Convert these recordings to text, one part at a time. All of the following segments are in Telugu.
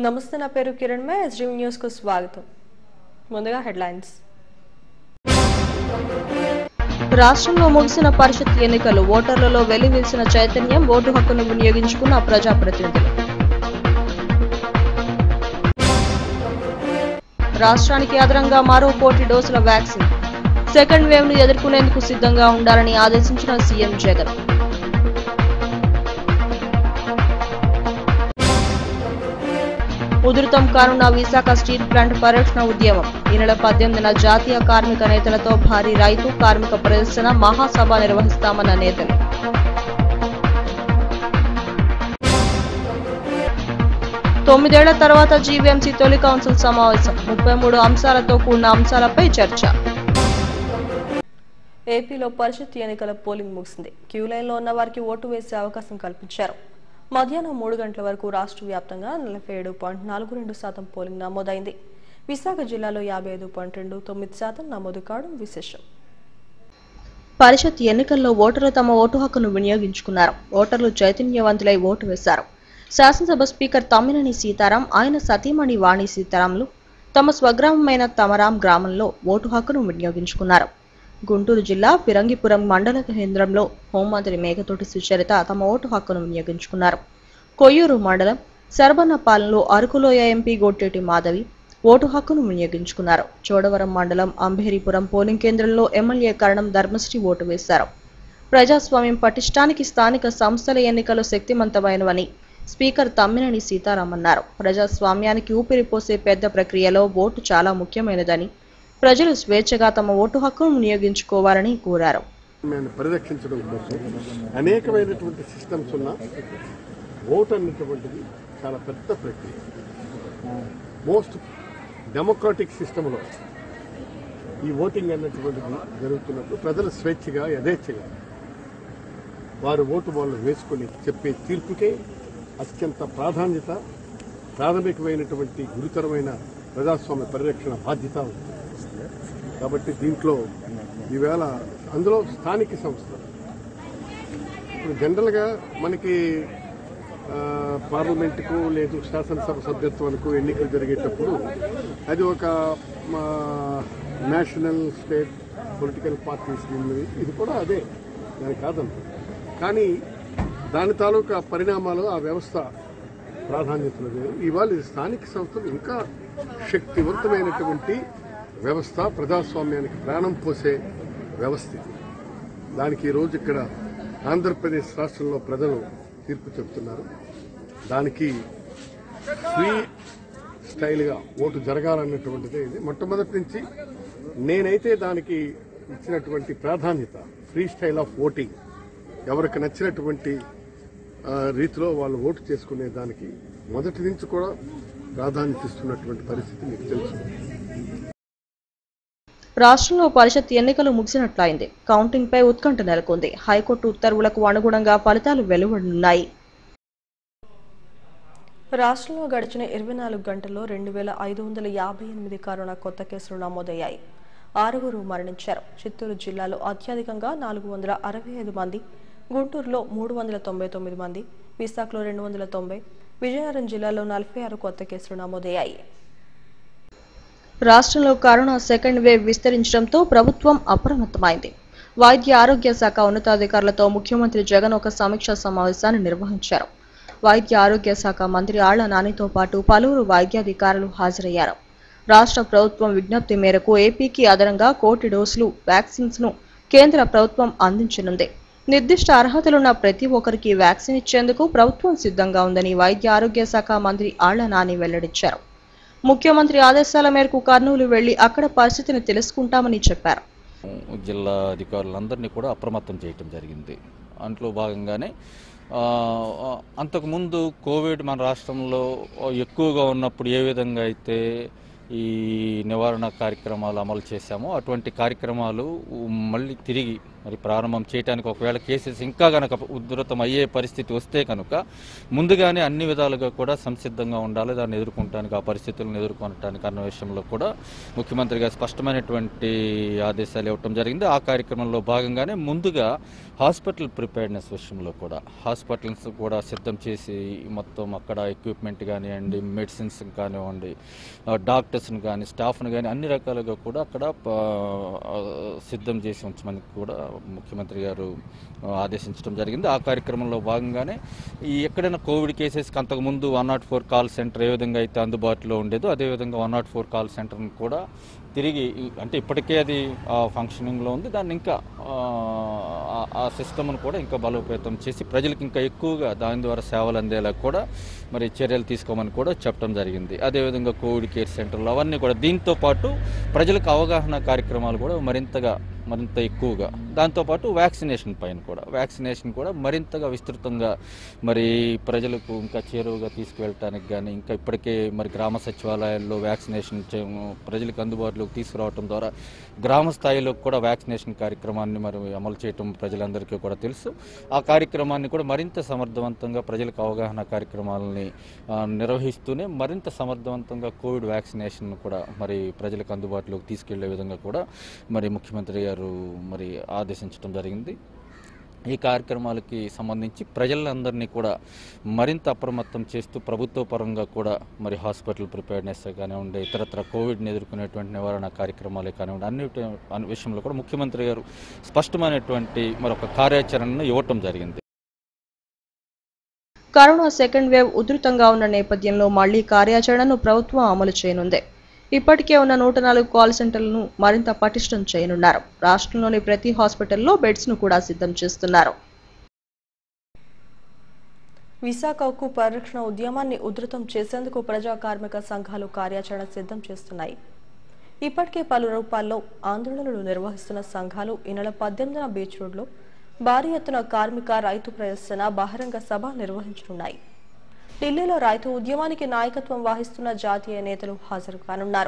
నమస్తే నా పేరు కిరణ్ మే ఎస్డీ న్యూస్ కు స్వాగతం ముందుగా హెడ్లైన్స్ రాష్ట్రంలో ముగిసిన పరిషత్ ఎన్నికలు ఓటర్లలో వెల్లివిరిసిన చైతన్యం ఓటు హక్కును వినియోగించుకున్న ప్రజాప్రతినిధులు రాష్ట్రానికి అదనంగా మరో కోటి డోసుల వ్యాక్సిన్ సెకండ్ వేవ్ ను ఎదుర్కొనేందుకు సిద్ధంగా ఉండాలని ఆదేశించిన సీఎం జగన్ ఉధృతం కానున్న విశాఖ స్టీల్ ప్లాంట్ పరిరక్షణ ఉద్యమం ఈ నెల పద్దెనిమిదిన జాతీయ కార్మిక నేతలతో భారీ రైతు కార్మిక ప్రదర్శన మహాసభ నిర్వహిస్తామన్న నేతలు తొమ్మిదేళ్ల తర్వాత జీవీఎంసీ తొలి కౌన్సిల్ సమావేశం ముప్పై మూడు అంశాలతో కూడిన అంశాలపై చర్చ ఏపీలో పరిషత్ ఎన్నికల పోలింగ్ ముగిసింది క్యూ లైన్లో ఉన్న వారికి ఓటు వేసే అవకాశం కల్పించారు మధ్యాహ్నం మూడు గంటల వరకు రాష్ట్ర వ్యాప్తంగా నలభై ఏడు పాయింట్ నాలుగు రెండు శాతం పోలింగ్ నమోదైంది విశాఖ జిల్లాలో యాభై ఐదు పాయింట్ రెండు తొమ్మిది శాతం నమోదు కావడం విశేషం పరిషత్ ఎన్నికల్లో ఓటర్లు తమ ఓటు హక్కును వినియోగించుకున్నారు ఓటర్లు చైతన్యవంతులై ఓటు వేశారు శాసనసభ స్పీకర్ తమ్మినేని సీతారాం ఆయన సతీమణి వాణి సీతారాంలు తమ స్వగ్రామమైన తమరాం గ్రామంలో ఓటు హక్కును వినియోగించుకున్నారు గుంటూరు జిల్లా ఫిరంగిపురం మండల కేంద్రంలో హోంమంత్రి మేఘతోటి సుచరిత తమ ఓటు హక్కును వినియోగించుకున్నారు కొయ్యూరు మండలం శరబన్నపాలెంలో అరకులోయ ఎంపీ గొట్టేటి మాధవి ఓటు హక్కును వినియోగించుకున్నారు చోడవరం మండలం అంబేరిపురం పోలింగ్ కేంద్రంలో ఎమ్మెల్యే కరణం ధర్మశ్రీ ఓటు వేశారు ప్రజాస్వామ్యం పటిష్టానికి స్థానిక సంస్థల ఎన్నికలు శక్తివంతమైనవని స్పీకర్ తమ్మినేని సీతారాం అన్నారు ప్రజాస్వామ్యానికి ఊపిరిపోసే పెద్ద ప్రక్రియలో ఓటు చాలా ముఖ్యమైనదని ప్రజలు స్వేచ్ఛగా తమ ఓటు హక్కును వినియోగించుకోవాలని కోరారు మేము పరిరక్షించడం కోసం అనేకమైనటువంటి సిస్టమ్స్ ఉన్న ఓట్ అన్నటువంటిది చాలా పెద్ద ప్రక్రియ మోస్ట్ డెమోక్రాటిక్ సిస్టంలో ఈ ఓటింగ్ అన్నటువంటిది జరుగుతున్నప్పుడు ప్రజలు స్వేచ్ఛగా యథేచ్ఛగా వారు ఓటు వాళ్ళు వేసుకొని చెప్పే తీర్పుకే అత్యంత ప్రాధాన్యత ప్రాథమికమైనటువంటి గురుతరమైన ప్రజాస్వామ్య పరిరక్షణ బాధ్యత ఉంది కాబట్టి దీంట్లో ఈవేళ అందులో స్థానిక సంస్థలు ఇప్పుడు జనరల్గా మనకి ఆ, పార్లమెంటుకు లేదు శాసనసభ సభ్యత్వానికి ఎన్నికలు జరిగేటప్పుడు అది ఒక మా, నేషనల్ స్టేట్ పొలిటికల్ పార్టీస్ ఉన్నది ఇది కూడా అదే దాని కాదన్న కానీ దాని తాలూకా పరిణామాలు ఆ వ్యవస్థ ప్రాధాన్యతలు వేరు. ఇవాళ ఇది స్థానిక సంస్థలు ఇంకా శక్తివంతమైనటువంటి వ్యవస్థ ప్రజాస్వామ్యానికి ప్రాణం పోసే వ్యవస్థ ఇది దానికి ఈరోజు ఇక్కడ ఆంధ్రప్రదేశ్ రాష్ట్రంలో ప్రజలు తీర్పు చెబుతున్నారు దానికి ఫ్రీ స్టైల్గా ఓటు జరగాలన్నటువంటిదే ఇది మొట్టమొదటి నుంచి నేనైతే దానికి ఇచ్చినటువంటి ప్రాధాన్యత ఫ్రీ స్టైల్ ఆఫ్ ఓటింగ్ ఎవరికి నచ్చినటువంటి ఆ, రీతిలో వాళ్ళు ఓటు చేసుకునే దానికి మొదటి నుంచి కూడా ప్రాధాన్యత ఇస్తున్నటువంటి పరిస్థితి మీకు తెలుసు రాష్ట్రంలో పరిషత్ ఎన్నికలు ముగిసినట్లయింది కౌంటింగ్ పై ఉత్కంఠ నెలకొంది హైకోర్టు ఉత్తర్వులకు అనుగుణంగా ఫలితాలు వెలువడనున్నాయి రాష్ట్రంలో గడిచిన ఇరవై నాలుగు గంటల్లో రెండు వేల ఐదు వందల యాభై ఎనిమిది కరోనా కొత్త కేసులు నమోదయ్యాయి ఆరుగురు మరణించారు చిత్తూరు జిల్లాలో అత్యధికంగా నాలుగు వందల అరవై ఐదు మంది గుంటూరులో మూడు వందల తొంభై తొమ్మిది మంది విశాఖలో రెండు వందల తొంభై విజయనగరం జిల్లాలో నలభై ఆరు కొత్త కేసులు నమోదయ్యాయి రాష్ట్రంలో కరోనా సెకండ్ వేవ్ విస్తరించడంతో ప్రభుత్వం అప్రమత్తమైంది వైద్య ఆరోగ్య శాఖ ఉన్నతాధికారులతో ముఖ్యమంత్రి జగన్ ఒక సమీక్షా సమావేశాన్ని నిర్వహించారు వైద్య ఆరోగ్య శాఖ మంత్రి ఆళ్ల నానితో పాటు పలువురు వైద్యాధికారులు హాజరయ్యారు రాష్ట్ర ప్రభుత్వం విజ్ఞప్తి మేరకు ఏపీకి అదనంగా కోటి డోసులు వ్యాక్సిన్స్ ను కేంద్ర ప్రభుత్వం అందించనుంది నిర్దిష్ట అర్హతలున్న ప్రతి ఒక్కరికి వ్యాక్సిన్ ఇచ్చేందుకు ప్రభుత్వం సిద్ధంగా ఉందని వైద్య ఆరోగ్య శాఖ మంత్రి ఆళ్ల నాని వెల్లడించారు ముఖ్యమంత్రి ఆదేశాల మేరకు కర్నూలు వెళ్లి అక్కడ పరిస్థితిని తెలుసుకుంటామని చెప్పారు జిల్లా అధికారులందరినీ కూడా అప్రమత్తం చేయటం జరిగింది అందులో భాగంగానే ఆ, అంతకుముందు కోవిడ్ మన రాష్ట్రంలో ఎక్కువగా ఉన్నప్పుడు ఏ విధంగా అయితే ఈ నివారణ కార్యక్రమాలు అమలు చేశామో అటువంటి కార్యక్రమాలు మళ్ళీ తిరిగి మరి ప్రారంభం చేయడానికి ఒకవేళ కేసెస్ ఇంకా కనుక ఉధృతం అయ్యే పరిస్థితి వస్తే కనుక ముందుగానే అన్ని విధాలుగా కూడా సంసిద్ధంగా ఉండాలి దాన్ని ఎదుర్కొనడానికి ఆ పరిస్థితులను ఎదుర్కొనడానికి అన్న విషయంలో కూడా ముఖ్యమంత్రి గారు స్పష్టమైనటువంటి ఆదేశాలు ఇవ్వటం జరిగింది ఆ కార్యక్రమంలో భాగంగానే ముందుగా హాస్పిటల్ ప్రిపేర్నెస్ విషయంలో కూడా హాస్పిటల్స్ కూడా సిద్ధం చేసి మొత్తం అక్కడ ఎక్విప్మెంట్ కానివ్వండి మెడిసిన్స్ కానివ్వండి డాక్టర్స్ని కానీ స్టాఫ్ని కానీ అన్ని రకాలుగా కూడా అక్కడ ఆ, సిద్ధం చేసి ఉంచమని కూడా ముఖ్యమంత్రి గారు ఆ, ఆదేశించడం జరిగింది ఆ కార్యక్రమంలో భాగంగానే ఈ ఎక్కడైనా కోవిడ్ కేసెస్కి అంతకుముందు one nought four call centre ఏ విధంగా అయితే అందుబాటులో ఉండేదో అదేవిధంగా వన్ నాట్ ఫోర్ కాల్ సెంటర్ని కూడా తిరిగి అంటే ఇప్పటికే అది ఫంక్షనింగ్లో ఉంది దాన్ని ఇంకా ఆ, ఆ- ఆ సిస్టమ్ను కూడా ఇంకా బలోపేతం చేసి ప్రజలకు ఇంకా ఎక్కువగా దాని ద్వారా సేవలు అందేలా కూడా మరి చర్యలు తీసుకోమని కూడా చెప్పడం జరిగింది అదేవిధంగా కోవిడ్ కేర్ సెంటర్లు అవన్నీ కూడా దీంతో పాటు ప్రజలకు అవగాహన కార్యక్రమాలు కూడా మరింతగా మరింత ఎక్కువగా దాంతోపాటు వ్యాక్సినేషన్ పైన కూడా వ్యాక్సినేషన్ కూడా మరింతగా విస్తృతంగా మరి ప్రజలకు ఇంకా చేరువగా తీసుకువెళ్ళటానికి కానీ ఇంకా ఇప్పటికే మరి గ్రామ సచివాలయాల్లో వ్యాక్సినేషన్ చే- ప్రజలకు అందుబాటులోకి తీసుకురావడం ద్వారా గ్రామ స్థాయిలో కూడా వ్యాక్సినేషన్ కార్యక్రమాన్ని మరి అమలు చేయటం ప్రజలందరికీ కూడా తెలుసు ఆ కార్యక్రమాన్ని కూడా మరింత సమర్థవంతంగా ప్రజలకు అవగాహన కార్యక్రమాలని ఆ, నిర్వహిస్తూనే మరింత సమర్థవంతంగా కోవిడ్ వ్యాక్సినేషన్ కూడా మరి ప్రజలకు అందుబాటులోకి తీసుకెళ్లే విధంగా కూడా మరి ముఖ్యమంత్రి గారు మరి ఆదేశించడం జరిగింది ఈ కార్యక్రమాలకి సంబంధించి ప్రజలందరినీ కూడా మరింత అప్రమత్తం చేస్తూ ప్రభుత్వ పరంగా కూడా మరి హాస్పిటల్ ప్రిపేర్నెస్ కానివ్వండి ఇతరత్ర కోవిడ్ని ఎదుర్కొనేటువంటి నివారణ కార్యక్రమాలే కానివ్వండి అన్నిటి అన్ని విషయంలో కూడా ముఖ్యమంత్రి గారు స్పష్టమైనటువంటి మరొక కార్యాచరణను ఇవ్వటం జరిగింది కరోనా సెకండ్ వేవ్ ఉధృతంగా ఉన్న నేపథ్యంలో మళ్లీ కార్యాచరణను ప్రభుత్వం అమలు చేయనుంది ఇప్పటికే ఉన్న నూట నాలుగు కాల్ సెంటర్లను మరింత పటిష్టం చేయనున్నారు రాష్ట్రంలోని ప్రతి హాస్పిటల్లో బెడ్స్ ను కూడా సిద్ధం చేస్తున్నారు విశాఖ ఉక్కు పరిరక్షణ ఉద్యమాన్ని ఉధృతం చేసేందుకు ప్రజా కార్మిక సంఘాలు కార్యాచరణ సిద్ధం చేస్తున్నాయి ఇప్పటికే పలు రూపాల్లో ఆందోళనలు నిర్వహిస్తున్న సంఘాలు ఈ నెల పద్దెనిమిదిన బీచ్ రోడ్లో భారీ ఎత్తున కార్మిక రైతు ప్రదర్శన బహిరంగ సభ నిర్వహించనున్నాయి ఢిల్లీలో రైతు ఉద్యమానికి నాయకత్వం వహిస్తున్న జాతీయ నేతలు హాజరు కానున్నారు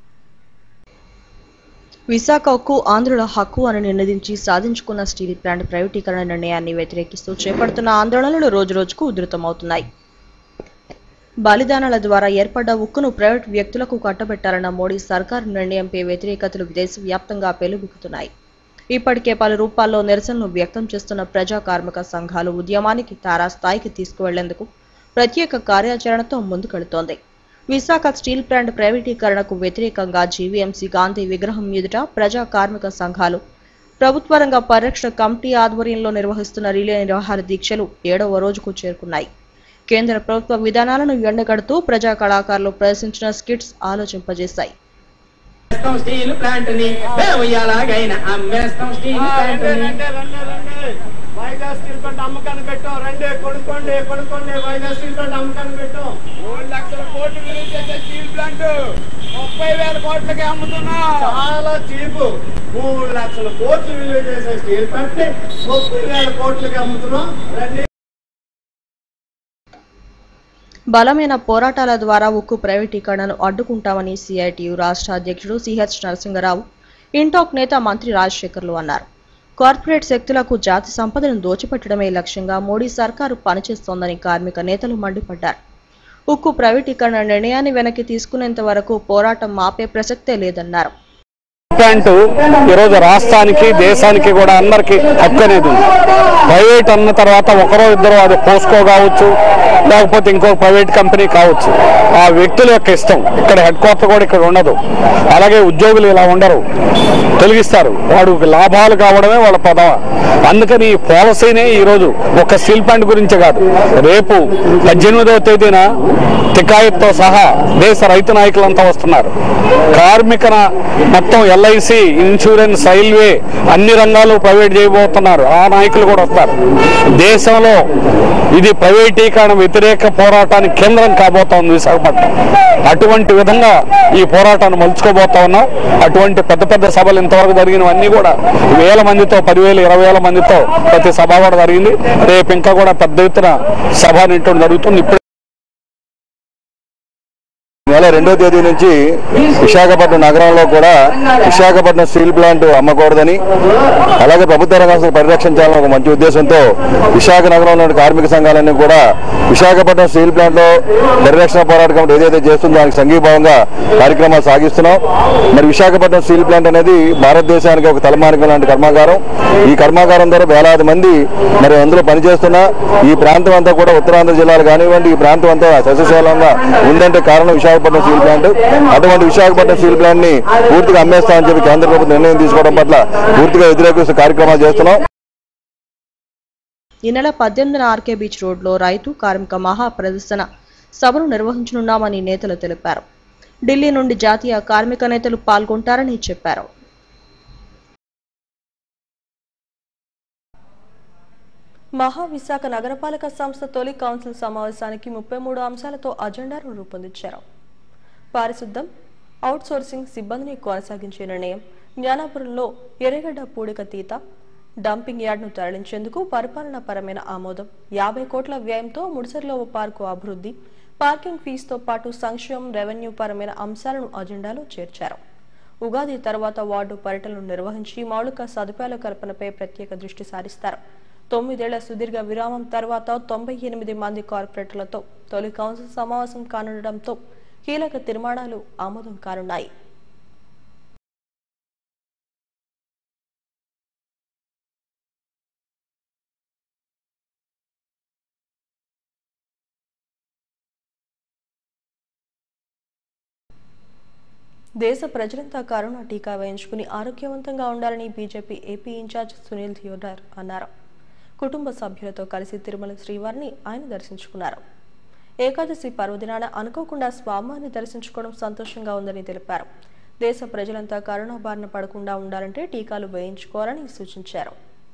విశాఖ ఉక్కు ఆంధ్రుల హక్కు అని నినదించి సాధించుకున్న స్టీల్ ప్లాంట్ ప్రైవేటీకరణ నిర్ణయాన్ని వ్యతిరేకిస్తూ చేపడుతున్న ఆందోళనలు రోజురోజుకు ఉధృతమవుతున్నాయి బలిదానాల ద్వారా ఏర్పడ్డ ఉక్కును ప్రైవేట్ వ్యక్తులకు కట్టబెట్టాలన్న మోడీ సర్కారు నిర్ణయంపై వ్యతిరేకతలు దేశవ్యాప్తంగా పెలుబుకుతున్నాయి ఇప్పటికే పలు రూపాల్లో నిరసనలు వ్యక్తం చేస్తున్న ప్రజా కార్మిక సంఘాలు ఉద్యమానికి తారాస్థాయికి తీసుకువెళ్లేందుకు ప్రత్యేక కార్యాచరణతో ముందుకెళుతోంది విశాఖ స్టీల్ ప్లాంట్ ప్రైవేటీకరణకు వ్యతిరేకంగా జీవీఎంసీ గాంధీ విగ్రహం ఎదుట ప్రజా కార్మిక సంఘాలు ప్రభుత్వ రంగ పరిరక్షణ కమిటీ ఆధ్వర్యంలో నిర్వహిస్తున్న రిలే నిరాహార దీక్షలు ఏడవ రోజుకు చేరుకున్నాయి కేంద్ర ప్రభుత్వ విధానాలను ఎండగడుతూ ప్రజా కళాకారులు ప్రదర్శించిన స్కిట్స్ ఆలోచింపజేశాయి అమ్మేస్తాం స్టీల్ ప్లాంట్ ని మేము ఎలాగైనా అమ్మేస్తాం స్టీల్ ప్లాంట్ ని వైజాగ్ స్టీల్ ప్లాంట్ అమ్మకాన్ని పెట్టాం రండి కొనుక్కోండి కొనుక్కోండి వైజాగ్ స్టీల్ ప్లాంట్ అమ్మకాన్ని పెట్టాం మూడు లక్షల కోట్లు విలువ చేసే స్టీల్ ప్లాంట్ ముప్పై వేల కోట్లకి అమ్ముతున్నా చాలా చీపు మూడు లక్షల కోట్లు విలువ చేసే స్టీల్ ప్లాంట్ ని ముప్పై వేల కోట్లకి అమ్ముతున్నాం రండి బలమైన పోరాటాల ద్వారా ఉక్కు ప్రైవేటీకరణను అడ్డుకుంటామని సిఐటియు రాష్ట్ర అధ్యక్షుడు సిహెచ్ నరసింగరావు ఇంటాక్ నేత మంత్రి రాజశేఖర్లు అన్నారు కార్పొరేట్ శక్తులకు జాతి సంపదను దోచిపెట్టడమే లక్ష్యంగా మోడీ సర్కారు పనిచేస్తోందని కార్మిక నేతలు మండిపడ్డారు ఉక్కు ప్రైవేటీకరణ నిర్ణయాన్ని వెనక్కి తీసుకునేంత వరకు పోరాటం మాపే ప్రసక్తే లేదన్నారు ప్లాంట్ ఈరోజు రాష్ట్రానికి దేశానికి కూడా అందరికి హక్కు అనేది ఉంది ప్రైవేట్ అన్న తర్వాత ఒకరో ఇద్దరు అది పోస్కో కావచ్చు లేకపోతే ఇంకో ప్రైవేట్ కంపెనీ కావచ్చు ఆ వ్యక్తుల యొక్క ఇష్టం ఇక్కడ హెడ్ క్వార్టర్ కూడా ఇక్కడ ఉండదు అలాగే ఉద్యోగులు ఇలా ఉండరు తొలగిస్తారు వాడు లాభాలు కావడమే వాళ్ళ పదవ అందుకని ఈ పాలసీనే ఈరోజు ఒక స్టీల్ ప్లాంట్ గురించే కాదు రేపు పద్దెనిమిదవ తేదీన టికాయత్తో సహా దేశ రైతు నాయకులంతా వస్తున్నారు కార్మిక మొత్తం ఎల్ఐసి ఇన్సూరెన్స్ రైల్వే అన్ని రంగాలు ప్రైవేట్ చేయబోతున్నారు ఆ నాయకులు కూడా వస్తారు దేశంలో ఇది ప్రైవేటీకరణ వ్యతిరేక పోరాటానికి కేంద్రం కాబోతోంది విశాఖపట్నం అటువంటి విధంగా ఈ పోరాటాన్ని మలుచుకోబోతా ఉన్నాం అటువంటి పెద్ద పెద్ద సభలు ఇంతవరకు జరిగినవన్నీ కూడా వేల మందితో పదివేల ఇరవై వేల మందితో ప్రతి సభ కూడా జరిగింది రేపు ఇంకా కూడా పెద్ద ఎత్తున సభ అనేటువంటి జరుగుతుంది ఇప్పుడు నెల రెండో తేదీ నుంచి విశాఖపట్నం నగరంలో కూడా విశాఖపట్నం స్టీల్ ప్లాంట్ అమ్మకూడదని అలాగే ప్రభుత్వ రంగ సంస్థలు పరిరక్షించాలని ఒక మంచి ఉద్దేశంతో విశాఖ నగరంలోని కార్మిక సంఘాలన్నీ కూడా విశాఖపట్నం స్టీల్ ప్లాంట్ లో పరిరక్షణ పోరాట కమిటీ ఏదైతే చేస్తుందో దానికి సంఘీభావంగా కార్యక్రమాలు సాగిస్తున్నాం మరి విశాఖపట్నం స్టీల్ ప్లాంట్ అనేది భారతదేశానికి ఒక తలమానికం లాంటి కర్మాగారం ఈ కర్మాగారం ద్వారా వేలాది మంది మరి అందులో పనిచేస్తున్న ఈ ప్రాంతం అంతా కూడా ఉత్తరాంధ్ర జిల్లాలు కానివ్వండి ఈ ప్రాంతం అంతా సస్యశాలంగా ఉందంటే కారణం విశాఖపట్నం స్టీల్ ప్లాంట్ అటువంటి విశాఖపట్నం స్టీల్ ప్లాంట్ ని పూర్తిగా అమ్మేస్తామని చెప్పి కేంద్ర ప్రభుత్వం నిర్ణయం తీసుకోవడం పట్ల పూర్తిగా వ్యతిరేకిస్తూ కార్యక్రమాలు చేస్తున్నాం ఈ నెల పద్దెనిమిదిన ఆర్కే బీచ్ రోడ్లో రైతు కార్మిక మహా ప్రదర్శన సభను నిర్వహించనున్నామని నేతలు తెలిపారు ఢిల్లీ నుండి జాతీయ కార్మిక నేతలు పాల్గొంటారని చెప్పారు మహావిశాఖ నగరపాలక సంస్థ తొలి కౌన్సిల్ సమావేశానికి ముప్పై మూడు అంశాలతో అజెండాను రూపొందించారు పారిశుద్ధం అవుట్సోర్సింగ్ సిబ్బందిని కొనసాగించే నిర్ణయం జ్ఞానాపురంలో ఎర్రగడ్డ పూడిక తీత డంపింగ్ యార్డ్ను తరలించేందుకు పరిపాలనాపరమైన ఆమోదం యాభై కోట్ల వ్యయంతో ముడిసర్లో పార్కు అభివృద్ధి పార్కింగ్ ఫీజుతో పాటు సంక్షేమం రెవెన్యూ పరమైన అంశాలను అజెండాలో చేర్చారు ఉగాది తర్వాత వార్డు పర్యటనలు నిర్వహించి మౌలిక సదుపాయాల కల్పనపై ప్రత్యేక దృష్టి సారిస్తారు తొమ్మిదేళ్ల సుదీర్ఘ విరామం తర్వాత తొంభై ఎనిమిది మంది కార్పొరేటర్లతో తొలి కౌన్సిల్ సమావేశం కానుండటంతో కీలక తీర్మానాలు ఆమోదం కానున్నాయి దేశ ప్రజలంతా కరోనా టీకా వేయించుకుని ఆరోగ్యవంతంగా ఉండాలని BJP AP incharge Sunil Theodore అన్నారు కుటుంబ సభ్యులతో కలిసి తిరుమల శ్రీవారిని ఆయన దర్శించుకున్నారు ఏకాదశి పర్వదినాన అనుకోకుండా స్వామివారిని దర్శించుకోవడం సంతోషంగా ఉందని తెలిపారు దేశ ప్రజలంతా కరోనా బారిన పడకుండా ఉండాలంటే టీకాలు వేయించుకోవాలని సూచించారు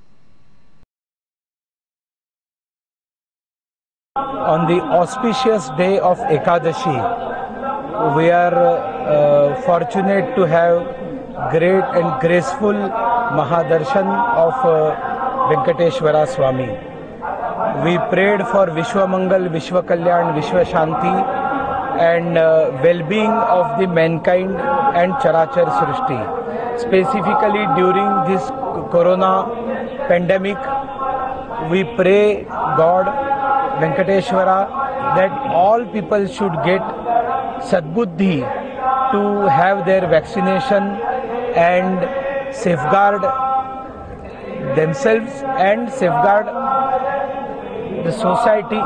on the auspicious day of Ekadashi, we are uh, fortunate to have great and graceful Mahadarshan of uh, Venkateshwara Swami. We prayed for Vishwamangal, Vishwakalyan, Vishwashanti and uh, well-being of the mankind and Charachar Srishti. Specifically during this corona pandemic, we pray God Venkateshwara that all people should get sadbuddhi to have their vaccination and safeguard themselves and safeguard the society.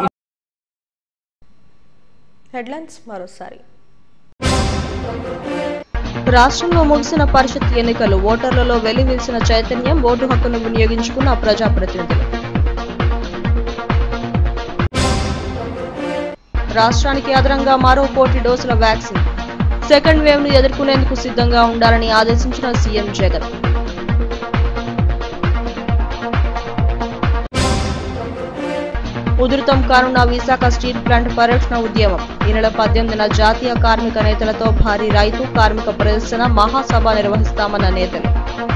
Headlines మరోసారి రాష్ట్రంలో ముగిసిన పరిషత్ ఎన్నికలు ఓటర్లలో వెల్లివిల్సిన చైతన్యం ఓటు హక్కును వినియోగించుకున్న ప్రజాప్రతినిధులు రాష్ట్రానికి అదనంగా మరో కోటి డోసుల వ్యాక్సిన్ సెకండ్ వేవ్ ను ఎదుర్కొనేందుకు సిద్ధంగా ఉండాలని ఆదేశించిన సీఎం జగన్ ఉధృతం కానున్న విశాఖ స్టీల్ ప్లాంట్ పరిరక్షణ ఉద్యమం ఈ నెల పద్దెనిమిదిన జాతీయ కార్మిక నేతలతో భారీ రైతు కార్మిక ప్రదర్శన మహాసభ నిర్వహిస్తామన్న నేతలు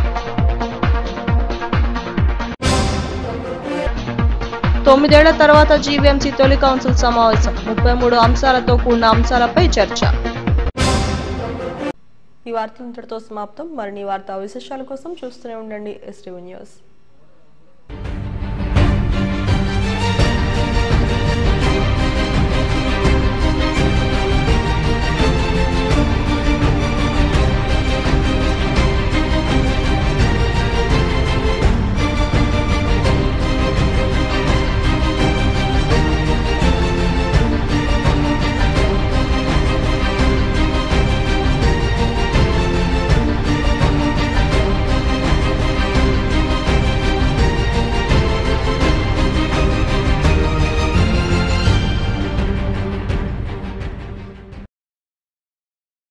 తొమ్మిదేళ్ల తర్వాత జీవీఎంసీ తొలి కౌన్సిల్ సమావేశం ముప్పై మూడు అంశాలతో కూడిన అంశాలపై చర్చ ఈ వార్తలు ఇంతటితో సమాప్తం మరిన్ని వార్తా విశేషాల కోసం చూస్తూనే ఉండండి ఎస్టీవీ న్యూస్